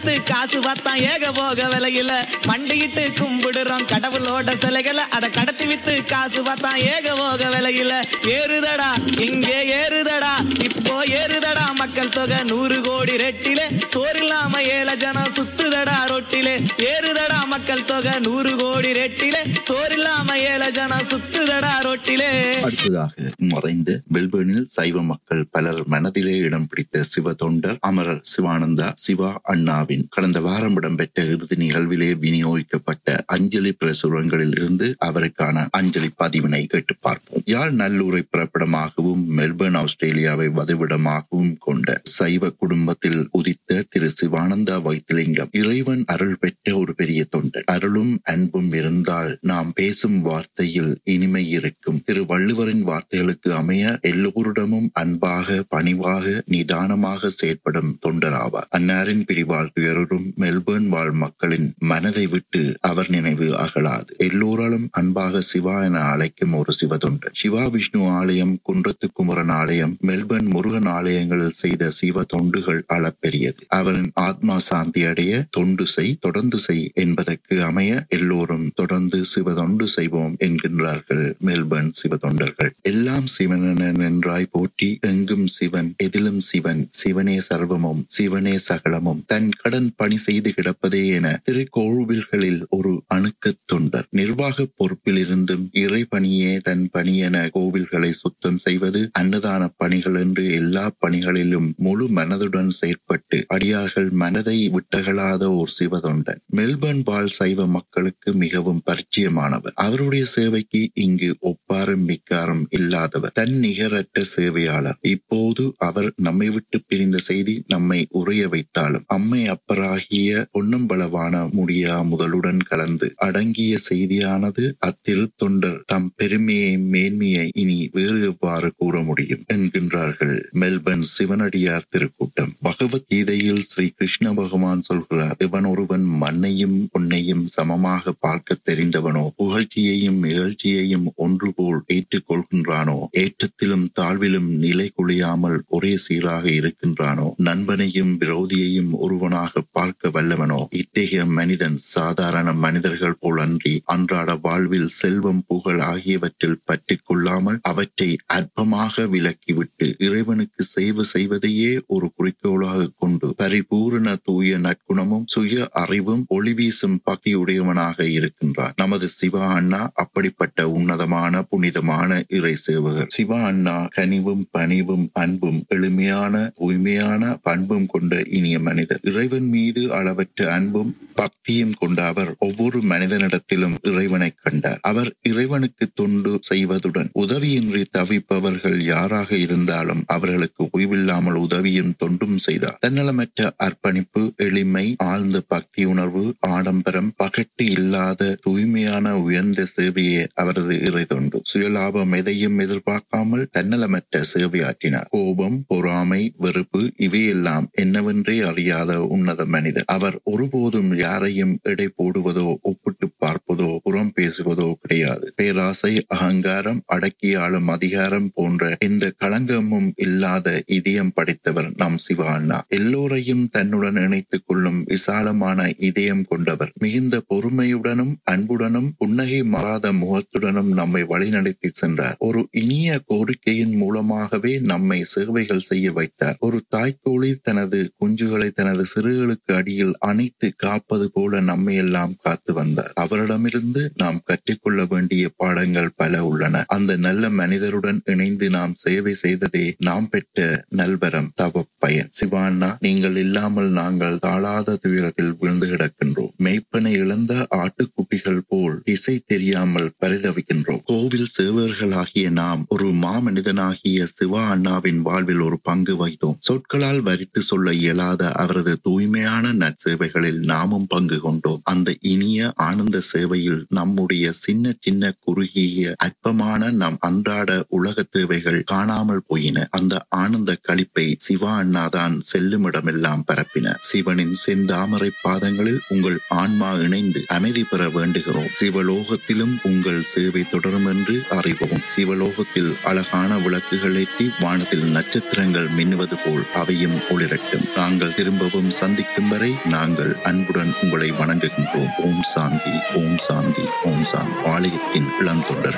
காசு பார்த்தா ஏக போக விலையில மண்டிக்கிட்டு கும்பிடுறோம் கடவுளோட சிலைகளை அதை கடத்தி வித்து காசு பார்த்தா ஏக போக விலையில ஏறுதடா இங்கே ஏறுதடா இப்போ ஏறுதடா மக்கள் தொகை நூறு கோடி ரெட்டிலே சோறில்லாம ஏழை ஜனம் சுத்துதடா ரொட்டிலே ஏறுதடா மக்கள் தொகை நூறு கோடி ரெட்டிலே சோறில்லாம ஏழை ஜனம் சுத்துதடா ரொட்டிலே அடுத்ததாக மறைந்த மெல்பர்னில் சைவ மக்கள் பலர் மனதிலே இடம் பிடித்த சிவ தொண்டர் அமரர் சிவானந்தா சிவா அண்ணாவின் கடந்த வாரம் இடம்பெற்ற இறுதி நிகழ்விலே விநியோகிக்கப்பட்ட அஞ்சலி பிரசுரங்களில் இருந்து அவருக்கான அஞ்சலி பதிவினை கேட்டு பார்ப்போம் யாழ் நல்லூரை பிறப்பிடமாகவும் மெல்பர்ன் ஆஸ்திரேலியாவை வதிவிடமாகவும் கொண்ட சைவ குடும்பத்தில் உதித்த திரு சிவானந்தா வைத்திலிங்கம் இறைவன் அருள் பெற்ற ஒரு பெரிய தொண்டர் அருளும் அன்பும் இருந்தால் நாம் பேசும் வார்த்தையில் இனிமை இருக்கும் திரு வள்ளுவரின் வார்த்தைகளுக்கு அமைய எல்லோரிடமும் அன்பாக பணிவாக நிதானமாக செயற்படும் தொண்டராவார் அன்னாரின் பிரிவால் துயரும் மெல்பர்ன் வாழ் மக்களின் மனதை விட்டு அவர் நினைவு அகலாது எல்லோராலும் அன்பாக சிவா என அழைக்கும் ஒரு சிவ தொண்டர் சிவா விஷ்ணு ஆலயம் குன்றத்து குமரன் ஆலயம் மெல்பர்ன் முருகன் ஆலயங்களில் செய்த சிவ தொண்டுகள் அளப்பெரியது அவரின் ஆத்மா சாந்தி அடைய தொண்டு செய் தொடர்ந்து செய் என்பதற்கு அமைய எல்லோரும் தொடர்ந்து சிவ தொண்டு செய்வோம் என்கின்றார்கள் மெல்பர்ன் சிவ தொண்டர்கள் எல்லாம் சிவனென நின்றாய் போற்றி எங்கும் சிவன் எதிலும் சிவன் சிவனே சர்வமும் சிவனே சகலமும் தன் கடன் பணி செய்து கிடப்பதே என திருக்கோவில்களில் ஒரு அணுக்க தொண்டர் நிர்வாக பொறுப்பில் இருந்தும் இறை பணியே தன் பணி என கோவில்களை சுத்தம் செய்வது அன்னதான பணிகள் என்று எல்லா பணிகளிலும் முழு மனதுடன் செயற்பட்டு அடியார்கள் மனதை விட்டகலாத ஒரு சிவதொண்டன் மெல்பர்ன் வாழ் சைவ மக்களுக்கு மிகவும் பரிச்சயமானவர் அவருடைய சேவைக்கு இங்கு ஒப்பாரும் மிக்காரும் இல்லாதவர் தன் நிகரற்ற சேவையாளர் இப்போது அவர் நம்மை விட்டு பிரிந்த செய்தி நம்மை உறைய வைத்தாலும் அம்மை அப்பராகிய பொன்னம்பளவான முடியா முதலுடன் கலந்து அடங்கிய செய்தியானது அத்திரு தொண்டர் தம் பெருமையை மேன்மையை இனி வேறு எவ்வாறு கூற முடியும் என்கின்றார்கள் மெல்பர்ன் சிவனடியார் திருக்கூட்டம் பகவத்கீதையில் ஸ்ரீ கிருஷ்ண பகவான் சொல்கிறார் இவன் ஒருவன் மண்ணையும் பொன்னையும் சமமாக பார்க்க தெரிந்தவனோ புகழ்ச்சியையும் நிகழ்ச்சியையும் ஒன்று போல் ஏற்றுக்கொள்கின்றானோ ஏற்றத்திலும் தாழ்விலும் நிலை குலையாமல் ஒரே சீராக இருக்கின்றானோ நண்பனையும் விரோதியையும் ஒருவனாக பார்க்க வல்லவனோ இத்தகைய மனிதன் சாதாரண மனிதர்கள் போல் அன்றி அன்றாட வாழ்வில் செல்வம் புகழ் ஆகியவற்றில் பற்றி கொள்ளாமல் அவற்றை அற்பமாக விலக்கிவிட்டு இறைவனுக்கு சேவை செய்வதையே ஒரு குறிக்கோளாக கொண்டு பரிபூரண தூய நற்குணமும் சுய அறிவும் ஒளி வீசும் பக்தியுடையவனாக இருக்கின்றார் நமது சிவா அண்ணா அப்படிப்பட்ட உன்னதமான புனிதமான இறை சேவகர் சிவா அண்ணா கனிவும் பணிவும் அன்பும் எளிமையான தூய்மையான பண்பும் கொண்ட இனிய மனிதர் இறைவன் மீது அளவற்ற அன்பும் பக்தியும் கொண்ட அவர் ஒவ்வொரு மனிதனிடத்திலும் இறைவனை கண்டார் அவர் இறைவனுக்கு தொண்டு செய்வதுடன் உதவியின்றி தவிப்பவர்கள் யாராக இருந்தாலும் அவர்களுக்கு ஓய்வில்லாமல் உதவியும் தொண்டும் செய்தார் தன்னலமற்ற அர்ப்பணிப்பு எளிமை ஆழ்ந்த பக்தி உணர்வு ஆடம்பரம் பகட்டு இல்லாத தூய்மையான உயர்ந்த சேவையே அவரது இறை தொண்டு சுயலாபம் எதையும் எதிர்பார்க்காமல் தன்னலமற்ற சேவையாற்றினார் கோபம் பொறாமை வெறுப்பு இவையெல்லாம் என்னவென்றே அறியாத உன்னத மனிதர் அவர் ஒருபோதும் யாரையும் எடை போடுவதோ ஒப்பிட்டு பார்ப்பதோ புறம் பேசுவதோ கிடையாது பேராசை அகங்காரம் அடக்கி ஆளும் அதிகாரம் போன்ற எந்த களங்கமும் இல்லாத இதயம் படைத்தவர் நம் சிவா அண்ணா எல்லோரையும் தன்னுடன் இணைத்துக் கொள்ளும் விசாலமான இதயம் கொண்டவர் மிகுந்த பொறுமையுடனும் அன்புடனும் புன்னகை மாறாத முகத்துடனும் நம்மை வழிநடத்தி சென்றார் ஒரு இனிய கோரிக்கையின் மூலமாகவே நம்மை சேவைகள் செய்ய வைத்தார் ஒரு தாய்க்கோழி தனது குஞ்சுகளை தனது சிறுகளுக்கு அடியில் அணைத்து காப்பது போல நம்மை எல்லாம் காத்து வந்தார் அவரிடமிருந்து நாம் கற்றுக்கொள்ள வேண்டிய பாடங்கள் பல உள்ளன அந்த நல்ல மனிதருடன் இணைந்து நாம் சேவை செய்ததே நாம் பெற்ற நல்வரம் தவ பயன் சிவாண்ணா நீங்கள் இல்லாமல் நாங்கள் தாழாத துயரத்தில் விழுந்து கிடக்கின்றோம் மெய்ப்பனை இழந்த ஆட்டுக்குட்டிகள் போல் திசை தெரியாமல் பரிதவிக்கின்றோம் கோவில் சேவர்களாகிய நாம் ஒரு மாமனிதனாகிய சிவா அண்ணாவின் வாழ்வில் ஒரு பங்கு வகித்தோம் சொற்களால் வரித்து சொல்ல இயலாத அவரது தூய்மையான நற்சேவைகளில் நாமும் பங்கு கொண்டோம் அந்த இனிய ஆனந்த சேவையில் நம்முடைய சின்ன சின்ன குறுகிய அற்பமான நம் அன்றாட உலக தேவைகள் காணாமல் போயின அந்த ஆனந்த களிப்பை சிவா அண்ணாதான் செல்லுமிடமெல்லாம் பரப்பின சிவனின் செந்தாமரை பாதங்களில் உங்கள் ஆன்மா இணைந்து அமைதி பெற வேண்டுகிறோம் சிவலோகத்திலும் உங்கள் சேவை தொடரும் என்று அறிவோம் சிவலோகத்தில் அழகான விளக்குகள் ஏற்றி வானத்தில் நட்சத்திரங்கள் மின்னுவது போல் அவையும் ஒளிரட்டும் நாங்கள் திரும்பவும் சந்திக்கும் வரை நாங்கள் அன்புடன் உங்களை வணங்குகின்றோம் ஓம் சாந்தி ஓம் சாந்தி ஓம் சாந்தி ஆலயத்தின் இளம் தொண்டர்